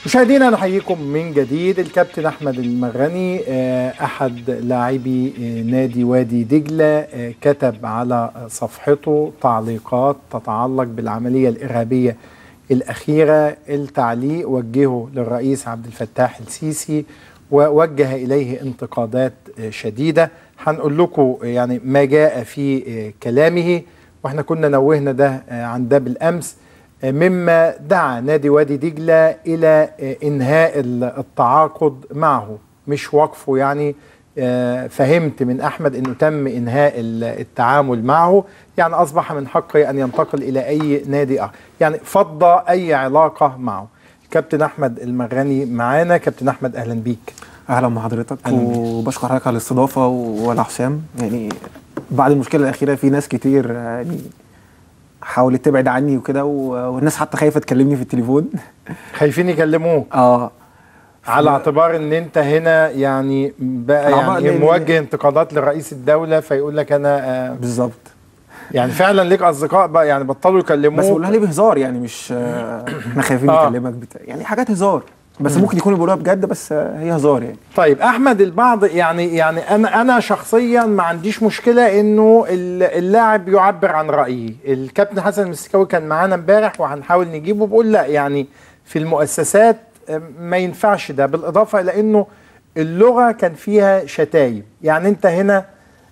مشاهدينا نحييكم من جديد الكابتن احمد المغني احد لاعبي نادي وادي دجله كتب على صفحته تعليقات تتعلق بالعمليه الارهابيه الاخيره التعليق وجهه للرئيس عبد الفتاح السيسي ووجه اليه انتقادات شديده هنقول لكم يعني ما جاء في كلامه واحنا كنا نوهنا ده عن ده بالامس مما دعا نادي وادي دجله الى انهاء التعاقد معه مش وقفه يعني فهمت من احمد انه تم انهاء التعامل معه يعني اصبح من حقه ان ينتقل الى اي نادي اخر يعني فض اي علاقه معه كابتن احمد المغني معانا كابتن احمد اهلا بيك اهلا بحضرتك وبشكر حضرتك على الاستضافه ولا حسام يعني بعد المشكله الاخيره في ناس كتير يعني حاولت تبعد عني وكده والناس حتى خايفه تكلمني في التليفون خايفين يكلموك اه على اعتبار ان انت هنا يعني بقى يعني موجه انتقادات لرئيس الدوله فيقول لك انا آه بالظبط يعني فعلا ليك اصدقاء بقى يعني بطلوا يكلموك بس بيقولها لي بهزار يعني مش آه احنا خايفين آه. نكلمك بتاع يعني حاجات هزار بس ممكن يكونوا بيقولوها بجد بس هي هزار يعني طيب احمد البعض يعني يعني انا انا شخصيا ما عنديش مشكله انه اللاعب يعبر عن رايه الكابتن حسن المستكاوي كان معانا امبارح وهنحاول نجيبه بقول لا يعني في المؤسسات ما ينفعش ده بالاضافه الى انه اللغه كان فيها شتايم يعني انت هنا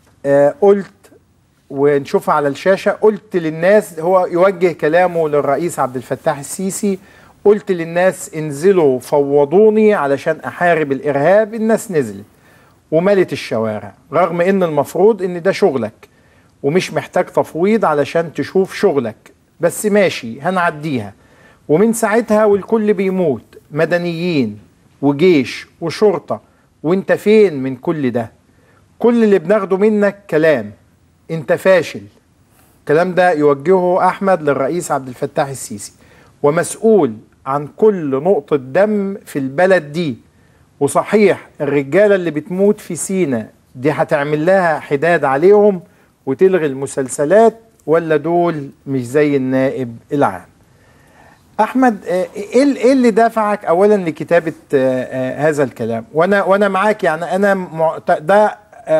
قلت ونشوفها على الشاشه قلت للناس هو يوجه كلامه للرئيس عبد الفتاح السيسي قلت للناس انزلوا فوضوني علشان احارب الارهاب الناس نزلت وملت الشوارع رغم ان المفروض ان ده شغلك ومش محتاج تفويض علشان تشوف شغلك بس ماشي هنعديها ومن ساعتها والكل بيموت مدنيين وجيش وشرطة وانت فين من كل ده كل اللي بناخده منك كلام انت فاشل الكلام ده يوجهه احمد للرئيس عبد الفتاح السيسي ومسؤول عن كل نقطة دم في البلد دي وصحيح الرجالة اللي بتموت في سينا دي هتعمل لها حداد عليهم وتلغي المسلسلات ولا دول مش زي النائب العام احمد ايه اللي دفعك اولا لكتابه هذا الكلام وانا وانا معاك يعني انا ده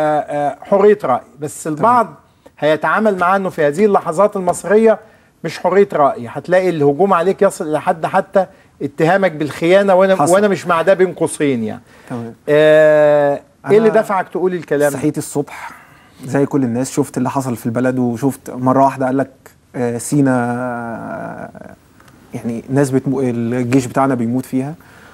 حريه راي بس البعض هيتعامل معاه انه في هذه اللحظات المصريه مش حريه راي هتلاقي الهجوم عليك يصل الى حد حتى اتهامك بالخيانه وانا حصل. وانا مش مع ده بين قوسين يعني تمام آه ايه اللي دفعك تقول الكلام صحيت الصبح زي كل الناس شفت اللي حصل في البلد وشفت مره واحده قال لك آه سينا آه يعني ناس بتمو... الجيش بتاعنا بيموت فيها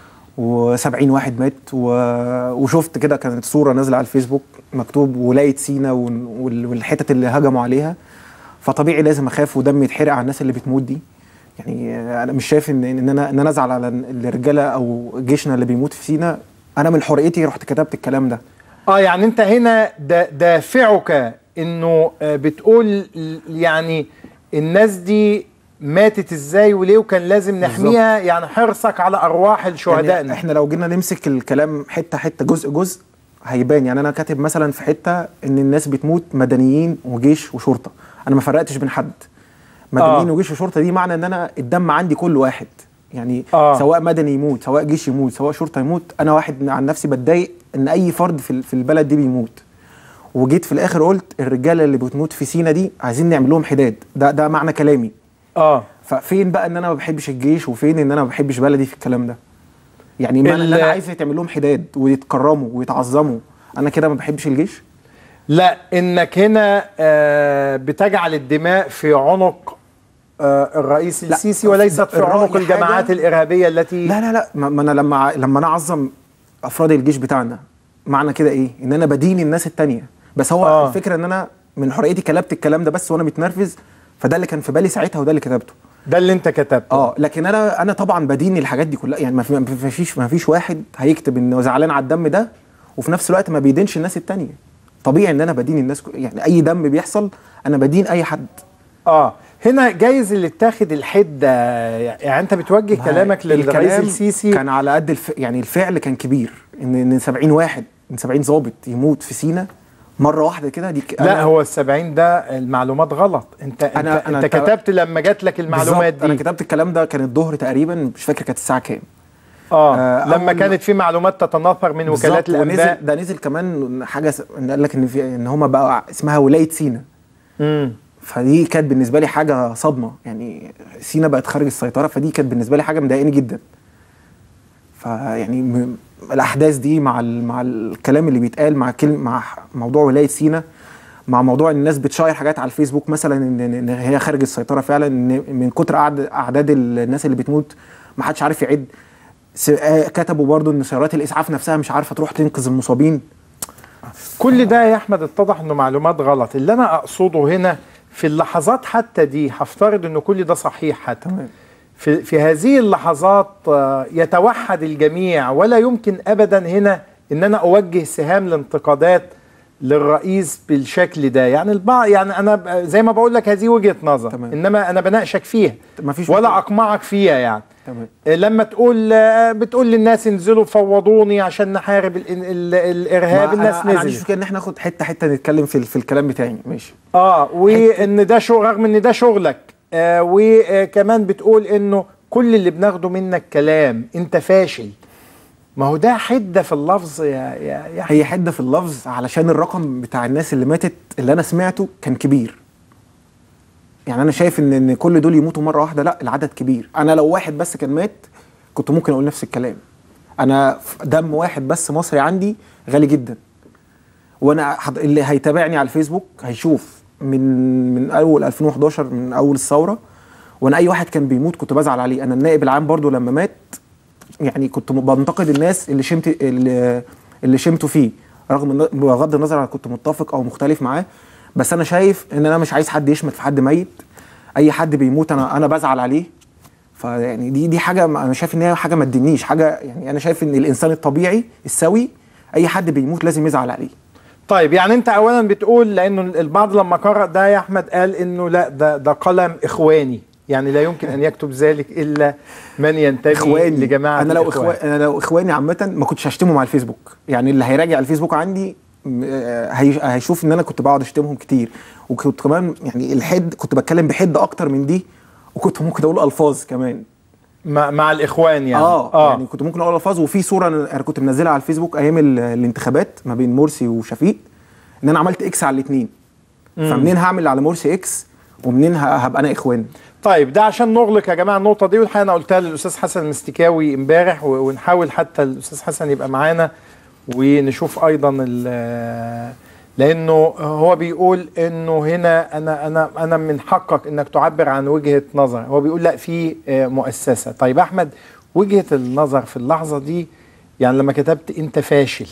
و70 واحد مات و... وشفت كده كانت صوره نازله على الفيسبوك مكتوب ولايه سينا وال... والحتت اللي هجموا عليها فطبيعي لازم اخاف ودمي يتحرق على الناس اللي بتموت دي يعني انا مش شايف ان ان انا ان انا ازعل على الرجاله او جيشنا اللي بيموت في سينا انا من حريتي رحت كتبت الكلام ده اه يعني انت هنا دافعك انه بتقول يعني الناس دي ماتت ازاي وليه وكان لازم نحميها بالزبط. يعني حرصك على ارواح الشهداء يعني احنا لو جينا نمسك الكلام حته حته جزء جزء هيبان يعني انا كاتب مثلا في حته ان الناس بتموت مدنيين وجيش وشرطه انا ما فرقتش بين حد مدنيين آه. وجيش وشرطه دي معنى ان انا الدم عندي كل واحد يعني آه. سواء مدني يموت سواء جيش يموت سواء شرطه يموت انا واحد عن نفسي بتضايق ان اي فرد في في البلد دي بيموت وجيت في الاخر قلت الرجاله اللي بتموت في سينا دي عايزين نعمل لهم حداد ده ده معنى كلامي اه ففين بقى ان انا ما بحبش الجيش وفين ان انا ما بحبش بلدي في الكلام ده يعني معنى ان انا عايز يتعمل لهم حداد ويتكرموا ويتعظموا انا كده ما بحبش الجيش لا انك هنا آه بتجعل الدماء في عنق آه الرئيس السيسي وليست في عنق الجماعات الارهابيه التي لا لا لا ما انا لما لما انا اعظم افراد الجيش بتاعنا معنى كده ايه ان انا بدين الناس التانية بس هو آه. الفكره ان انا من حريتي كلبت الكلام ده بس وانا متنرفز فده اللي كان في بالي ساعتها وده اللي كتبته ده اللي انت كتبته اه لكن انا انا طبعا بدين الحاجات دي كلها يعني ما فيش ما فيش واحد هيكتب انه زعلان على الدم ده وفي نفس الوقت ما بيدينش الناس التانية طبيعي ان انا بدين الناس يعني اي دم بيحصل انا بدين اي حد اه هنا جايز اللي اتاخد الحده يعني انت بتوجه كلامك للرئيس السيسي كان على قد الف... يعني الفعل كان كبير ان ان 70 واحد من 70 ضابط يموت في سينا مره واحده كده دي ك... لا هو ال 70 ده المعلومات غلط انت أنا انت, أنا انت كتبت لما جات لك المعلومات دي انا كتبت الكلام ده كان الظهر تقريبا مش فاكر كانت الساعه كام اه, آه، لما أول- كانت في معلومات تتناثر من وكالات بالظبط، الانباء ونزل ده نزل كمان حاجه س- إن قال لك ان في ان هم بقى اسمها ولايه سينا مم. فدي كانت بالنسبه لي حاجه صدمه يعني سينا بقت خارج السيطره فدي كانت بالنسبه لي حاجه مضايقاني جدا فيعني م- الاحداث دي مع ال... مع الكلام اللي بيتقال مع كلمه مع موضوع ولايه سينا مع موضوع ان الناس بتشير حاجات على الفيسبوك مثلا ان ان هي خارج السيطره فعلا ان من كتر أعد- اعداد الناس اللي بتموت ما حدش عارف يعد س- آه، كتبوا برضو ان سيارات الاسعاف نفسها مش عارفه تروح تنقذ المصابين كل ده يا احمد اتضح انه معلومات غلط اللي انا اقصده هنا في اللحظات حتى دي هفترض انه كل ده صحيح حتى تمام. في, في هذه اللحظات آه، يتوحد الجميع ولا يمكن ابدا هنا ان انا اوجه سهام الانتقادات للرئيس بالشكل ده يعني البعض يعني انا ب- زي ما بقول لك هذه وجهة نظر تمام. انما انا بناقشك فيها ما فيش ولا مشكلة. اقمعك فيها يعني تمام لما تقول بتقول للناس انزلوا فوضوني عشان نحارب ال ال الارهاب ما الناس أنا- انا ما عنديش نزلت مشكله ان احنا ناخد حته حته نتكلم في, في الكلام بتاعي ماشي اه وان ده شغل رغم ان ده شغلك آه وكمان بتقول انه كل اللي بناخده منك كلام انت فاشل ما هو ده حده في اللفظ يا يا يا هي حده في اللفظ علشان الرقم بتاع الناس اللي ماتت اللي انا سمعته كان كبير يعني انا شايف ان ان كل دول يموتوا مره واحده لا العدد كبير انا لو واحد بس كان مات كنت ممكن اقول نفس الكلام انا ف- دم واحد بس مصري عندي غالي جدا وانا حض... اللي هيتابعني على الفيسبوك هيشوف من من اول 2011 من اول الثوره وانا اي واحد كان بيموت كنت بزعل عليه انا النائب العام برضو لما مات يعني كنت م- بنتقد الناس اللي شمت اللي, اللي شمتوا فيه رغم ان بغض النظر انا كنت متفق او مختلف معاه بس انا شايف ان انا مش عايز حد يشمت في حد ميت اي حد بيموت انا انا بزعل عليه فيعني دي دي حاجه ما- انا شايف ان هي حاجه ما تدينيش حاجه يعني انا شايف ان الانسان الطبيعي السوي اي حد بيموت لازم يزعل عليه طيب يعني انت اولا بتقول لانه البعض لما قرأ ده يا احمد قال انه لا ده ده قلم اخواني يعني لا يمكن ان يكتب ذلك الا من ينتمي اخواني لجماعه انا لو الإخوان. اخواني انا لو اخواني عامه ما كنتش هشتمهم على الفيسبوك يعني اللي هيراجع الفيسبوك عندي م- آه، هي- هيشوف ان انا كنت بقعد اشتمهم كتير وكنت كمان يعني الحد كنت بتكلم بحده اكتر من دي وكنت ممكن اقول الفاظ كمان مع, مع الاخوان يعني اه, آه يعني كنت ممكن اقول الفاظ وفي صوره انا أنا كنت منزلها على الفيسبوك ايام ال- الانتخابات ما بين مرسي وشفيق ان انا عملت اكس على الاثنين فمنين هعمل على مرسي اكس ومنين ه- هبقى انا اخوان طيب ده عشان نغلق يا جماعه النقطه دي والحقيقه انا قلتها للاستاذ حسن المستكاوي امبارح و- ونحاول حتى الاستاذ حسن يبقى معانا ونشوف ايضا ال- لانه هو بيقول انه هنا انا انا انا من حقك انك تعبر عن وجهه نظر هو بيقول لا في آه، مؤسسه طيب احمد وجهه النظر في اللحظه دي يعني لما كتبت انت فاشل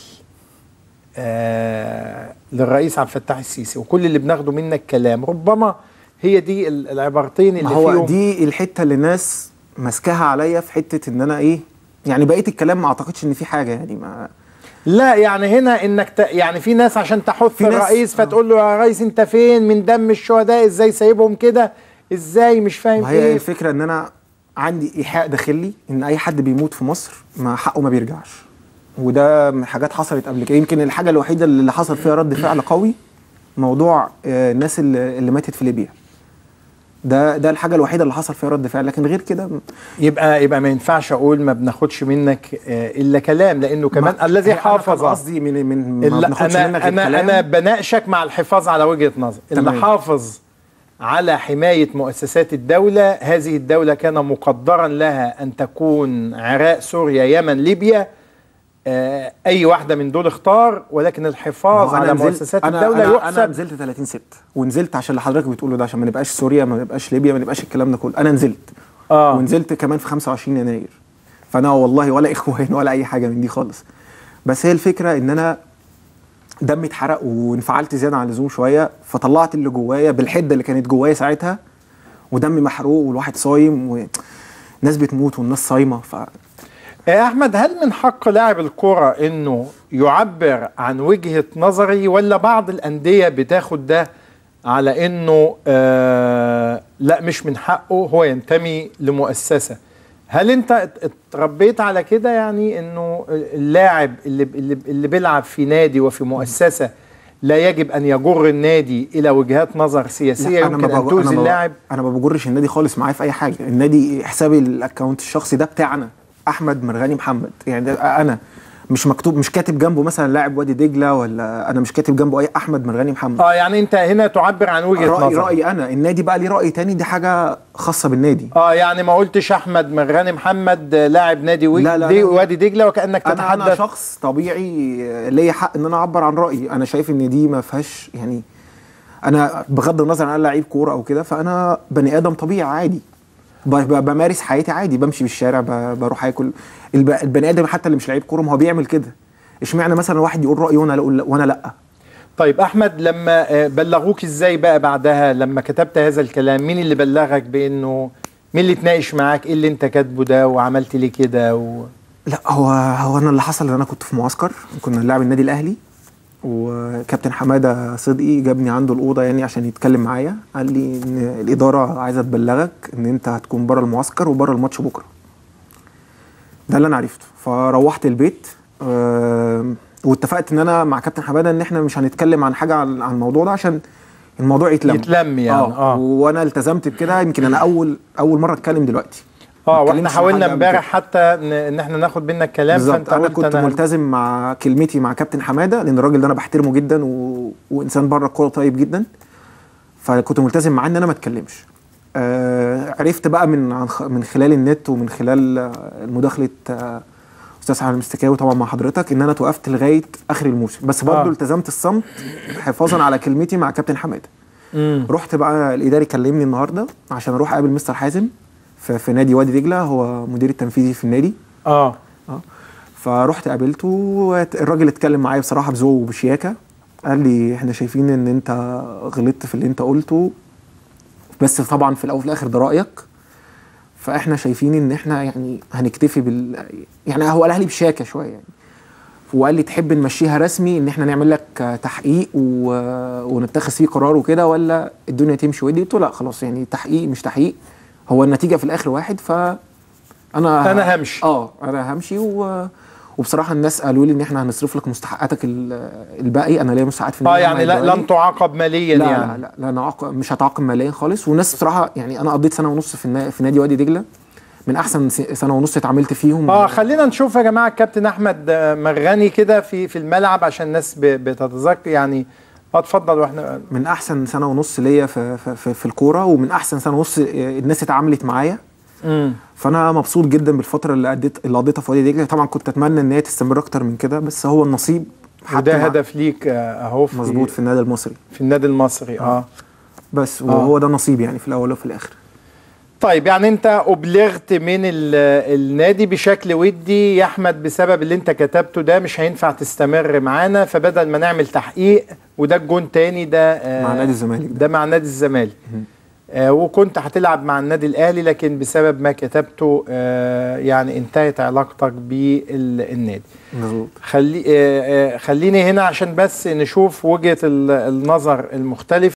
آه للرئيس عبد الفتاح السيسي وكل اللي بناخده منك كلام ربما هي دي ال- العبارتين ما اللي هو فيهم دي الحته اللي الناس ماسكاها عليا في حته ان انا ايه يعني بقيه الكلام ما اعتقدش ان في حاجه يعني ما لا يعني هنا انك ت... يعني في ناس عشان تحث في ناس- الرئيس آه. فتقول له يا ريس انت فين من دم الشهداء ازاي سايبهم كده ازاي مش فاهم ما هي ايه الفكره ان انا عندي ايحاء داخلي ان اي حد بيموت في مصر ما حقه ما بيرجعش وده من حاجات حصلت قبل كده يمكن الحاجه الوحيده اللي حصل فيها رد فعل قوي موضوع آه، الناس اللي اللي ماتت في ليبيا ده ده الحاجه الوحيده اللي حصل فيها رد فعل لكن غير كده يبقى يبقى ما ينفعش اقول ما بناخدش منك آه، الا كلام لانه كمان ما- الذي أنا كان حافظ قصدي من من ما اللي بناخدش انا منك انا الكلام انا بناقشك مع الحفاظ على وجهه نظر اللي تمام. حافظ على حمايه مؤسسات الدوله هذه الدوله كان مقدرا لها ان تكون عراق سوريا يمن ليبيا آه، اي واحده من دول اختار ولكن الحفاظ ما هو على نزلت- مؤسسات أنا الدوله أنا, انا يحسب نزلت 30 6 ونزلت عشان اللي حضرتك بتقوله ده عشان ما نبقاش سوريا ما نبقاش ليبيا ما نبقاش الكلام ده كله انا نزلت اه ونزلت كمان في 25 يناير فانا والله ولا اخوان ولا اي حاجه من دي خالص بس هي الفكره ان انا دمي اتحرق وانفعلت زياده عن اللزوم شويه فطلعت اللي جوايا بالحده اللي كانت جوايا ساعتها ودمي محروق والواحد صايم وناس بتموت والناس صايمه ف يا احمد هل من حق لاعب الكرة انه يعبر عن وجهة نظري ولا بعض الاندية بتاخد ده على انه آه لا مش من حقه هو ينتمي لمؤسسة هل انت ات- اتربيت على كده يعني انه اللاعب اللي اللي اللي بيلعب في نادي وفي مؤسسة لا يجب ان يجر النادي الى وجهات نظر سياسية لا، أنا يمكن ما ان بج- تؤذي أنا ما- اللاعب انا ما بجرش النادي خالص معايا في اي حاجه النادي حسابي الاكونت الشخصي ده بتاعنا احمد مرغني محمد يعني ده انا مش مكتوب مش كاتب جنبه مثلا لاعب وادي دجله ولا انا مش كاتب جنبه اي احمد مرغني محمد اه يعني انت هنا تعبر عن وجهه رايي نظر رايي انا النادي بقى ليه راي تاني دي حاجه خاصه بالنادي اه يعني ما قلتش احمد مغاني محمد آه، لاعب نادي وي... لا، لا، دي لا. وادي دجله وكانك انا انا تتحدث شخص طبيعي ليا حق ان انا اعبر عن رايي انا شايف ان دي ما فيهاش يعني انا بغض النظر عن انا لعيب كوره او كده فانا بني ادم طبيعي عادي ب- ب- بمارس حياتي عادي بمشي بالشارع ب- بروح اكل الب- البني ادم حتى اللي مش لعيب كوره ما هو بيعمل كده اشمعنى مثلا واحد يقول رايه وانا لا وانا لا طيب احمد لما آه، بلغوك ازاي بقى بعدها لما كتبت هذا الكلام مين اللي بلغك بانه مين اللي اتناقش معاك ايه اللي انت كاتبه ده وعملت ليه كده و... لا هو هو انا اللي حصل ان انا كنت في معسكر كنا بنلعب النادي الاهلي وكابتن حماده صدقي جابني عنده الاوضه يعني عشان يتكلم معايا قال لي ان الاداره عايزه تبلغك ان انت هتكون بره المعسكر وبره الماتش بكره ده اللي انا عرفته فروحت البيت آم، واتفقت ان انا مع كابتن حماده ان احنا مش هنتكلم عن حاجه عن عن الموضوع ده عشان الموضوع يتلم يتلم يعني، اه, آه. وانا التزمت بكده يمكن انا اول اول مره اتكلم دلوقتي اه ما واحنا اتكلمش مع حاولنا حد قبل امبارح كده. حتى ان إن احنا ناخد منك كلام بالظبط فانت انا قلت كنت ملتزم مع كلمتي مع كابتن حماده لان الراجل ده انا بحترمه جدا و... وانسان بره الكوره طيب جدا فكنت ملتزم معاه ان انا ما اتكلمش آه عرفت بقى من عن خ... من خلال النت ومن خلال آه، مداخله آه استاذ حمد المستكاوي طبعا مع حضرتك ان انا توقفت لغايه اخر الموسم بس برضه آه. آه. التزمت الصمت حفاظا على كلمتي مع كابتن حماده مم. رحت بقى الاداري كلمني النهارده عشان اروح اقابل مستر حازم في, في نادي وادي دجله هو مدير التنفيذي في النادي اه اه فرحت قابلته والراجل اتكلم معايا بصراحه بذوق وبشياكه قال لي احنا شايفين ان انت غلطت في اللي انت قلته بس طبعا في الاول وفي الاخر ده رايك فاحنا شايفين ان احنا يعني هنكتفي بال يعني هو قالها لي بشياكه شويه يعني وقال لي تحب نمشيها رسمي ان احنا نعمل لك تحقيق و... ونتخذ فيه قرار وكده ولا الدنيا تمشي ودي قلت له لا خلاص يعني تحقيق مش تحقيق هو النتيجه في الاخر واحد ف انا أنا همشي. اه انا همشي و... وبصراحه الناس قالوا لي ان احنا هنصرف لك مستحقاتك ال- الباقي انا ليا مستحقات في اه النادي يعني لا هيدوها لي. لن تعاقب ماليا لا يعني لا لا لا نعاق... مش هتعاقب ماليا خالص والناس بصراحه يعني انا قضيت سنه ونص في, النا... في نادي وادي دجله من احسن س- سنه ونص اتعاملت فيهم اه خلينا نشوف يا جماعه الكابتن احمد آه، مرغني كده في في الملعب عشان الناس ب- بتتذكر يعني اه اتفضل واحنا من احسن سنه ونص ليا في, في, في, في الكوره ومن احسن سنه ونص آه، الناس اتعاملت معايا امم فانا مبسوط جدا بالفتره اللي قضيت اللي قضيتها في وادي دجله طبعا كنت اتمنى ان هي تستمر اكتر من كده بس هو النصيب وده مع- هدف ليك آه، اهو في مظبوط في النادي المصري في النادي المصري اه بس وهو ده نصيب يعني في الاول وفي الاخر طيب يعني انت ابلغت من ال- النادي بشكل ودي يا احمد بسبب اللي انت كتبته ده مش هينفع تستمر معانا فبدل ما نعمل تحقيق وده الجون تاني ده آه، مع نادي الزمالك ده. ده مع نادي الزمالك آه وكنت هتلعب مع النادي الاهلي لكن بسبب ما كتبته آه يعني انتهت علاقتك بالنادي مظبوط خلي آه آه خليني هنا عشان بس نشوف وجهة ال- النظر المختلفة